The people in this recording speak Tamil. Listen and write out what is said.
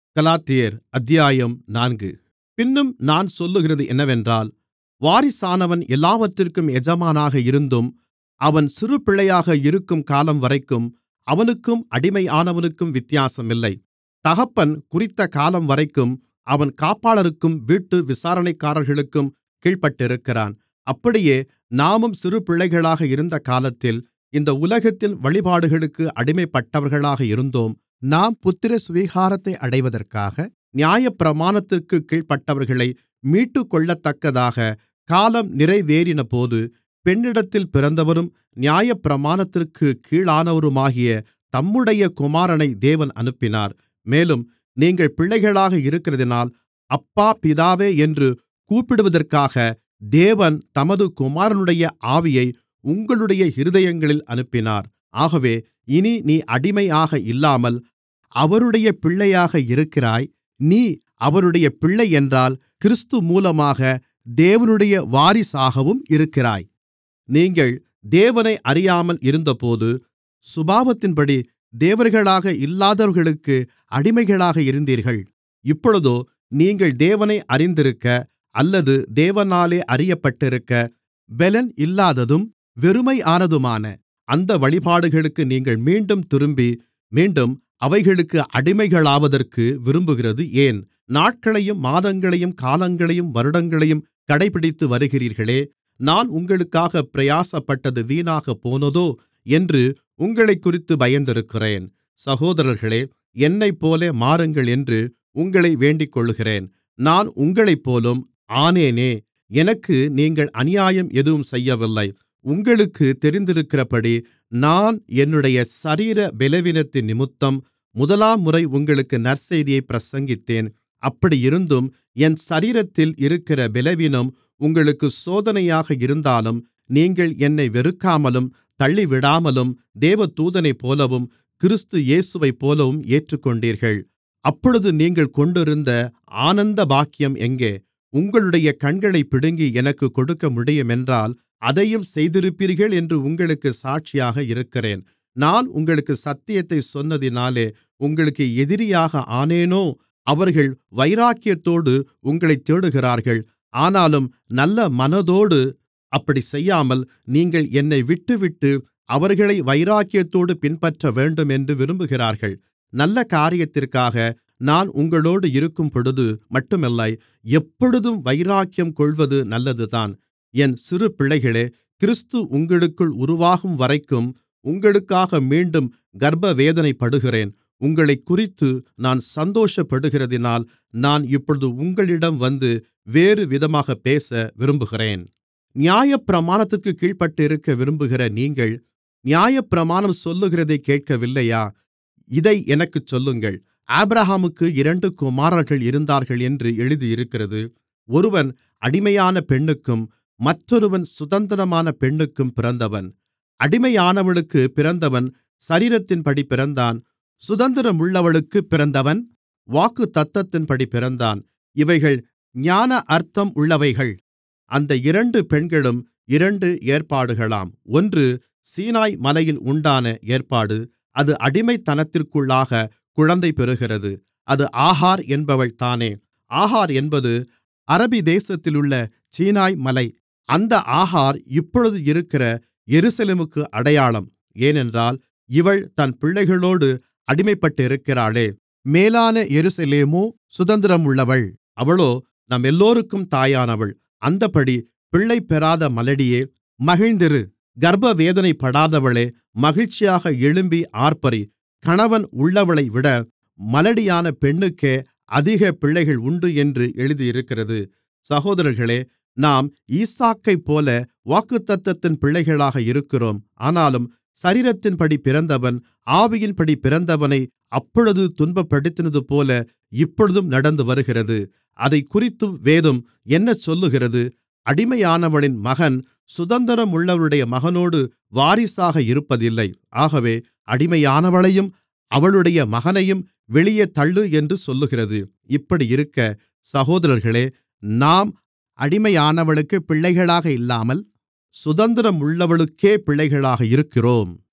கலாத்தியர் அத்தியாயம் நான்கு பின்னும் நான் சொல்லுகிறது என்னவென்றால் வாரிசானவன் எல்லாவற்றிற்கும் எஜமானாக இருந்தும் அவன் சிறுபிள்ளையாக இருக்கும் காலம்வரைக்கும் அவனுக்கும் அடிமையானவனுக்கும் வித்தியாசம் இல்லை தகப்பன் குறித்த காலம்வரைக்கும் அவன் காப்பாளருக்கும் வீட்டு விசாரணைக்காரர்களுக்கும் கீழ்ப்பட்டிருக்கிறான் அப்படியே நாமும் சிறுபிள்ளைகளாக இருந்த காலத்தில் இந்த உலகத்தின் வழிபாடுகளுக்கு அடிமைப்பட்டவர்களாக இருந்தோம் நாம் புத்திரசுவிகாரத்தை அடைவதற்காக நியாயப்பிரமாணத்திற்குக் கீழ்ப்பட்டவர்களை மீட்டுக்கொள்ளத்தக்கதாக காலம் நிறைவேறினபோது பெண்ணிடத்தில் பிறந்தவரும் நியாயப்பிரமாணத்திற்குக் கீழானவருமாகிய தம்முடைய குமாரனை தேவன் அனுப்பினார் மேலும் நீங்கள் பிள்ளைகளாக இருக்கிறதினால் அப்பா பிதாவே என்று கூப்பிடுவதற்காக தேவன் தமது குமாரனுடைய ஆவியை உங்களுடைய இருதயங்களில் அனுப்பினார் ஆகவே இனி நீ அடிமையாக இல்லாமல் அவருடைய பிள்ளையாக இருக்கிறாய் நீ அவருடைய பிள்ளை என்றால் கிறிஸ்து மூலமாக தேவனுடைய வாரிசாகவும் இருக்கிறாய் நீங்கள் தேவனை அறியாமல் இருந்தபோது சுபாவத்தின்படி தேவர்களாக இல்லாதவர்களுக்கு அடிமைகளாக இருந்தீர்கள் இப்பொழுதோ நீங்கள் தேவனை அறிந்திருக்க அல்லது தேவனாலே அறியப்பட்டிருக்க பெலன் இல்லாததும் வெறுமையானதுமான அந்த வழிபாடுகளுக்கு நீங்கள் மீண்டும் திரும்பி மீண்டும் அவைகளுக்கு அடிமைகளாவதற்கு விரும்புகிறது ஏன் நாட்களையும் மாதங்களையும் காலங்களையும் வருடங்களையும் கடைபிடித்து வருகிறீர்களே நான் உங்களுக்காகப் பிரயாசப்பட்டது வீணாகப்போனதோ என்று உங்களைக்குறித்து பயந்திருக்கிறேன் சகோதரர்களே என்னைப்போல மாறுங்கள் என்று உங்களை வேண்டிக்கொள்ளுகிறேன் நான் உங்களைப்போலும் ஆனேனே எனக்கு நீங்கள் அநியாயம் எதுவும் செய்யவில்லை உங்களுக்குத் தெரிந்திருக்கிறபடி நான் என்னுடைய சரீர பலவீனத்தினிமித்தம் முதலாம்முறை உங்களுக்கு நற்செய்தியைப் பிரசங்கித்தேன் அப்படியிருந்தும் என் சரீரத்தில் இருக்கிற பலவீனம் உங்களுக்குச் சோதனையாக இருந்தாலும் நீங்கள் என்னை வெறுக்காமலும் தள்ளிவிடாமலும் தேவதூதனைப்போலவும் கிறிஸ்து இயேசுவைப்போலவும் ஏற்றுக்கொண்டீர்கள் அப்பொழுது நீங்கள் கொண்டிருந்த ஆனந்த பாக்கியம் எங்கே உங்களுடைய கண்களைப் பிடுங்கி எனக்குக் கொடுக்கமுடியுமென்றால் அதையும் செய்திருப்பீர்கள் என்று உங்களுக்குச் சாட்சியாக இருக்கிறேன் நான் உங்களுக்கு சத்தியத்தைச் சொன்னதினாலே உங்களுக்கு எதிரியாக ஆனேனோ அவர்கள் வைராக்கியத்தோடு உங்களைத் தேடுகிறார்கள் ஆனாலும் நல்ல மனதோடு அப்படிச் செய்யாமல் நீங்கள் என்னை விட்டுவிட்டு அவர்களை வைராக்கியத்தோடு பின்பற்றவேண்டும் என்று விரும்புகிறார்கள் நல்ல காரியத்திற்காக நான் உங்களோடு இருக்கும்பொழுது மட்டுமல்ல எப்பொழுதும் வைராக்கியம் கொள்வது நல்லதுதான் என் சிறு பிள்ளைகளே கிறிஸ்து உங்களுக்குள் உருவாகும்வரைக்கும் உங்களுக்காக மீண்டும் கர்ப்பவேதனைப்படுகிறேன் உங்களைக்குறித்து நான் சந்தோஷப்படுகிறதினால் நான் இப்பொழுது உங்களிடம் வந்து வேறுவிதமாகப் பேச விரும்புகிறேன் நியாயப்பிரமாணத்திற்குக் கீழ்ப்பட்டிருக்க விரும்புகிற நீங்கள் நியாயப்பிரமாணம் சொல்லுகிறதைக் கேட்கவில்லையா இதை எனக்குச் சொல்லுங்கள் ஆபிரகாமுக்கு இரண்டு குமாரர்கள் இருந்தார்கள் என்று எழுதியிருக்கிறது ஒருவன் அடிமையான பெண்ணுக்கும் மற்றொருவன் சுதந்திரமான பெண்ணுக்கும் பிறந்தவன் அடிமையானவளுக்குப் பிறந்தவன் சரீரத்தின்படி பிறந்தான் சுதந்திரமுள்ளவளுக்குப் பிறந்தவன் வாக்குத்தத்தத்தின்படி பிறந்தான் இவைகள் ஞான அர்த்தம் உள்ளவைகள் அந்த இரண்டு பெண்களும் இரண்டு ஏற்பாடுகளாம் ஒன்று சீனாய் மலையில் உண்டான ஏற்பாடு அது அடிமைத்தனத்திற்குள்ளாக குழந்தை பெறுகிறது அது ஆகார் என்பவள் தானே ஆகார் என்பது அரபி தேசத்திலுள்ள சீனாய் மலை அந்த ஆகார் இப்பொழுது இருக்கிற எருசலேமுக்கு அடையாளம் ஏனென்றால் இவள் தன் பிள்ளைகளோடு அடிமைப்பட்டிருக்கிறாளே மேலான எருசலேமோ சுதந்திரமுள்ளவள் அவளோ நம்மெல்லோருக்கும் தாயானவள் அந்தப்படி பிள்ளை பெறாத மலடியே மகிழ்ந்திரு கர்ப்பவேதனைப்படாதவளே மகிழ்ச்சியாக எழும்பி ஆர்ப்பரி கணவன் உள்ளவளைவிட மலடியான பெண்ணுக்கே அதிக பிள்ளைகள் உண்டு என்று எழுதியிருக்கிறது சகோதரர்களே நாம் ஈசாக்கைப்போல வாக்குத்தத்தத்தின் பிள்ளைகளாக இருக்கிறோம் ஆனாலும் சரீரத்தின்படி பிறந்தவன் ஆவியின்படி பிறந்தவனை அப்பொழுது துன்பப்படுத்தினதுபோல இப்பொழுதும் நடந்து வருகிறது அதைக்குறித்து வேதம் என்ன சொல்லுகிறது அடிமையானவளின் மகன் சுதந்திரமுள்ளவளுடைய மகனோடு வாரிசாக இருப்பதில்லை ஆகவே அடிமையானவளையும் அவளுடைய மகனையும் வெளியே தள்ளு என்று சொல்லுகிறது இப்படியிருக்க சகோதரர்களே நாம் அடிமையானவளுக்கு பிள்ளைகளாக இல்லாமல் சுதந்திரமுள்ளவளுக்கே பிள்ளைகளாக இருக்கிறோம்